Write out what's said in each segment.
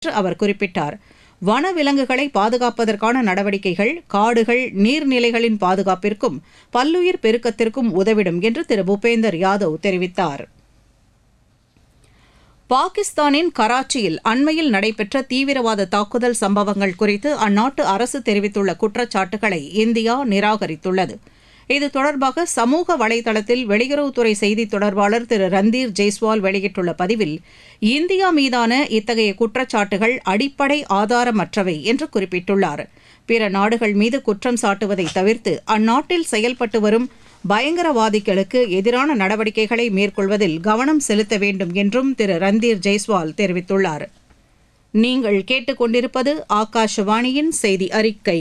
என்று அவர் குறிப்பிட்டார் வனவிலங்குகளை பாதுகாப்பதற்கான நடவடிக்கைகள் காடுகள் நீர்நிலைகளின் பாதுகாப்பிற்கும் பல்லுயிர் பெருக்கத்திற்கும் உதவிடும் என்று திரு பூபேந்தர் யாதவ் தெரிவித்தார் பாகிஸ்தானின் கராச்சியில் அண்மையில் நடைபெற்ற தீவிரவாத தாக்குதல் சம்பவங்கள் குறித்து அந்நாட்டு அரசு தெரிவித்துள்ள குற்றச்சாட்டுகளை இந்தியா நிராகரித்துள்ளது இது தொடர்பாக சமூக வலைதளத்தில் வெளியுறவுத்துறை செய்தித் தொடர்பாளர் திரு ரந்தீர் ஜெய்ஸ்வால் வெளியிட்டுள்ள பதிவில் இந்தியா மீதான இத்தகைய குற்றச்சாட்டுகள் அடிப்படை ஆதாரமற்றவை என்று குறிப்பிட்டுள்ளார் பிற நாடுகள் மீது குற்றம் சாட்டுவதை தவிர்த்து அந்நாட்டில் செயல்பட்டு வரும் பயங்கரவாதிகளுக்கு எதிரான நடவடிக்கைகளை மேற்கொள்வதில் கவனம் செலுத்த வேண்டும் என்றும் திரு ரந்தீர் ஜெய்ஸ்வால் தெரிவித்துள்ளார் நீங்கள் கேட்டுக்கொண்டிருப்பது ஆகாஷவாணியின் செய்தி அறிக்கை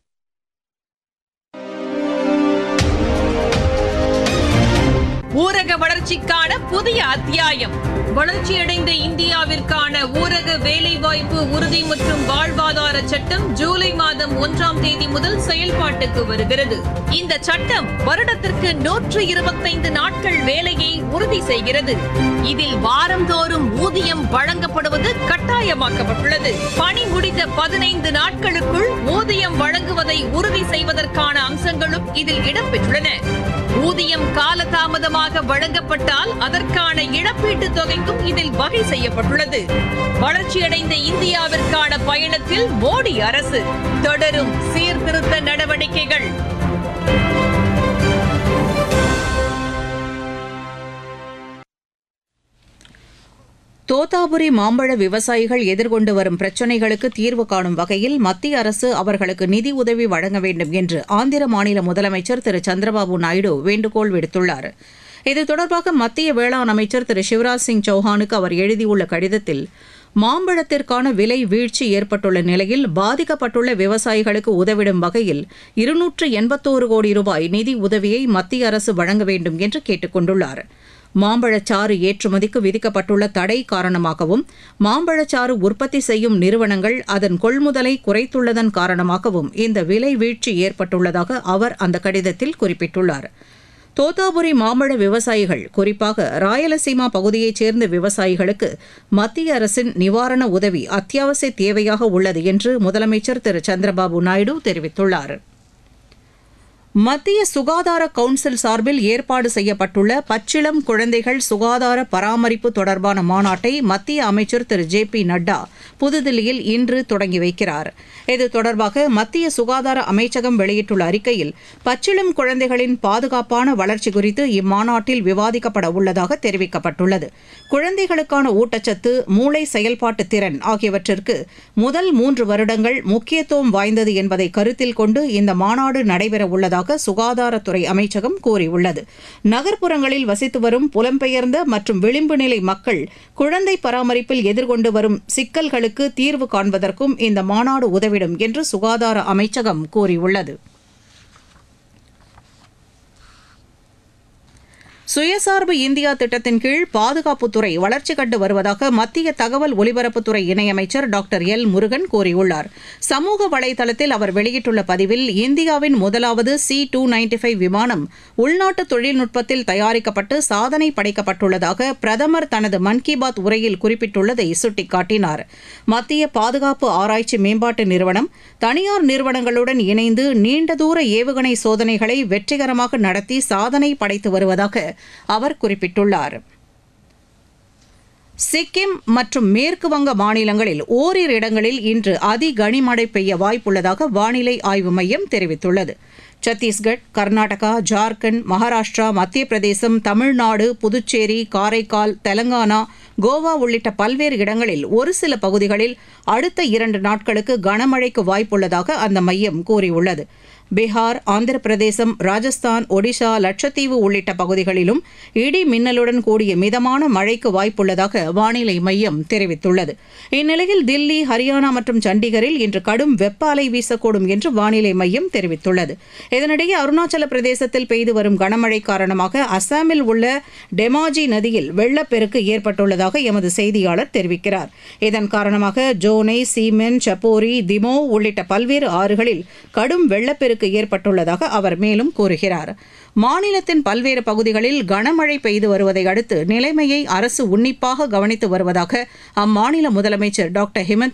ஊரக வளர்ச்சிக்கான புதிய அத்தியாயம் வளர்ச்சியடைந்த இந்தியாவிற்கான ஊரக வேலைவாய்ப்பு உறுதி மற்றும் வாழ்வாதார சட்டம் ஜூலை மாதம் ஒன்றாம் தேதி முதல் செயல்பாட்டுக்கு வருகிறது இந்த சட்டம் வருடத்திற்கு நூற்று இருபத்தைந்து நாட்கள் வேலையை உறுதி செய்கிறது இதில் வாரந்தோறும் ஊதியம் வழங்கப்படுவது கட்டாயமாக்கப்பட்டுள்ளது பணி முடிந்த பதினைந்து நாட்களுக்குள் ஊதியம் வழங்குவதை உறுதி செய்வதற்கான அம்சங்களும் இதில் இடம்பெற்றுள்ளன ஊதியம் காலதாமதமாக வழங்கப்பட்டால் அதற்கான இழப்பீட்டுத் தொகைக்கும் இதில் வகை செய்யப்பட்டுள்ளது வளர்ச்சியடைந்த இந்தியாவிற்கான பயணத்தில் மோடி அரசு தொடரும் சீர்திருத்த நடவடிக்கைகள் தோத்தாபுரி மாம்பழ விவசாயிகள் எதிர்கொண்டு வரும் பிரச்சினைகளுக்கு தீர்வு காணும் வகையில் மத்திய அரசு அவர்களுக்கு நிதி உதவி வழங்க வேண்டும் என்று ஆந்திர மாநில முதலமைச்சர் திரு சந்திரபாபு நாயுடு வேண்டுகோள் விடுத்துள்ளார் இது தொடர்பாக மத்திய வேளாண் அமைச்சர் திரு சிவராஜ் சிங் சௌஹானுக்கு அவர் எழுதியுள்ள கடிதத்தில் மாம்பழத்திற்கான விலை வீழ்ச்சி ஏற்பட்டுள்ள நிலையில் பாதிக்கப்பட்டுள்ள விவசாயிகளுக்கு உதவிடும் வகையில் இருநூற்று எண்பத்தோரு கோடி ரூபாய் நிதி உதவியை மத்திய அரசு வழங்க வேண்டும் என்று கேட்டுக் கொண்டுள்ளார் மாம்பழச்சாறு ஏற்றுமதிக்கு விதிக்கப்பட்டுள்ள தடை காரணமாகவும் மாம்பழச்சாறு உற்பத்தி செய்யும் நிறுவனங்கள் அதன் கொள்முதலை குறைத்துள்ளதன் காரணமாகவும் இந்த விலை வீழ்ச்சி ஏற்பட்டுள்ளதாக அவர் அந்த கடிதத்தில் குறிப்பிட்டுள்ளார் தோத்தாபுரி மாம்பழ விவசாயிகள் குறிப்பாக ராயலசீமா பகுதியைச் சேர்ந்த விவசாயிகளுக்கு மத்திய அரசின் நிவாரண உதவி அத்தியாவசிய தேவையாக உள்ளது என்று முதலமைச்சர் திரு சந்திரபாபு நாயுடு தெரிவித்துள்ளார் மத்திய சுகாதார கவுன்சில் சார்பில் ஏற்பாடு செய்யப்பட்டுள்ள பச்சிளம் குழந்தைகள் சுகாதார பராமரிப்பு தொடர்பான மாநாட்டை மத்திய அமைச்சர் திரு ஜே பி நட்டா புதுதில்லியில் இன்று தொடங்கி வைக்கிறார் இது தொடர்பாக மத்திய சுகாதார அமைச்சகம் வெளியிட்டுள்ள அறிக்கையில் பச்சிளம் குழந்தைகளின் பாதுகாப்பான வளர்ச்சி குறித்து இம்மாநாட்டில் விவாதிக்கப்பட உள்ளதாக தெரிவிக்கப்பட்டுள்ளது குழந்தைகளுக்கான ஊட்டச்சத்து மூளை செயல்பாட்டு திறன் ஆகியவற்றிற்கு முதல் மூன்று வருடங்கள் முக்கியத்துவம் வாய்ந்தது என்பதை கருத்தில் கொண்டு இந்த மாநாடு நடைபெற உள்ளதாக சுகாதாரத்துறை அமைச்சகம் கூறியுள்ளது நகர்ப்புறங்களில் வசித்து வரும் புலம்பெயர்ந்த மற்றும் விளிம்பு நிலை மக்கள் குழந்தை பராமரிப்பில் எதிர்கொண்டு வரும் சிக்கல்களுக்கு தீர்வு காண்பதற்கும் இந்த மாநாடு உதவிடும் என்று சுகாதார அமைச்சகம் கூறியுள்ளது சுயசார்பு இந்தியா திட்டத்தின் கீழ் பாதுகாப்புத்துறை வளர்ச்சி கண்டு வருவதாக மத்திய தகவல் ஒலிபரப்புத்துறை இணையமைச்சர் டாக்டர் எல் முருகன் கூறியுள்ளார் சமூக வலைதளத்தில் அவர் வெளியிட்டுள்ள பதிவில் இந்தியாவின் முதலாவது சி டூ நைன்டி ஃபைவ் விமானம் உள்நாட்டு தொழில்நுட்பத்தில் தயாரிக்கப்பட்டு சாதனை படைக்கப்பட்டுள்ளதாக பிரதமர் தனது மன் கி பாத் உரையில் குறிப்பிட்டுள்ளதை சுட்டிக்காட்டினார் மத்திய பாதுகாப்பு ஆராய்ச்சி மேம்பாட்டு நிறுவனம் தனியார் நிறுவனங்களுடன் இணைந்து நீண்ட தூர ஏவுகணை சோதனைகளை வெற்றிகரமாக நடத்தி சாதனை படைத்து வருவதாக அவர் குறிப்பிட்டுள்ளார் சிக்கிம் மற்றும் மேற்கு வங்க மாநிலங்களில் ஓரிரு இடங்களில் இன்று அதி கனிமழை பெய்ய வாய்ப்புள்ளதாக வானிலை ஆய்வு மையம் தெரிவித்துள்ளது சத்தீஸ்கட் கர்நாடகா ஜார்க்கண்ட் மகாராஷ்டிரா மத்திய பிரதேசம் தமிழ்நாடு புதுச்சேரி காரைக்கால் தெலங்கானா கோவா உள்ளிட்ட பல்வேறு இடங்களில் ஒரு சில பகுதிகளில் அடுத்த இரண்டு நாட்களுக்கு கனமழைக்கு வாய்ப்புள்ளதாக அந்த மையம் கூறியுள்ளது பீகார் ஆந்திர பிரதேசம் ராஜஸ்தான் ஒடிஷா லட்சத்தீவு உள்ளிட்ட பகுதிகளிலும் இடி மின்னலுடன் கூடிய மிதமான மழைக்கு வாய்ப்புள்ளதாக வானிலை மையம் தெரிவித்துள்ளது இந்நிலையில் தில்லி ஹரியானா மற்றும் சண்டிகரில் இன்று கடும் வெப்ப அலை வீசக்கூடும் என்று வானிலை மையம் தெரிவித்துள்ளது இதனிடையே அருணாச்சல பிரதேசத்தில் பெய்து வரும் கனமழை காரணமாக அசாமில் உள்ள டெமாஜி நதியில் வெள்ளப்பெருக்கு ஏற்பட்டுள்ளதாக எமது செய்தியாளர் தெரிவிக்கிறார் இதன் காரணமாக ஜோனை சீமென் சப்போரி திமோ உள்ளிட்ட பல்வேறு ஆறுகளில் கடும் வெள்ளப்பெருக்கு ஏற்பட்டுள்ளதாக அவர் மேலும் கூறுகிறார் மாநிலத்தின் பல்வேறு பகுதிகளில் கனமழை பெய்து வருவதை அடுத்து நிலைமையை அரசு உன்னிப்பாக கவனித்து வருவதாக அம்மாநில முதலமைச்சர் டாக்டர் ஹிமந்த்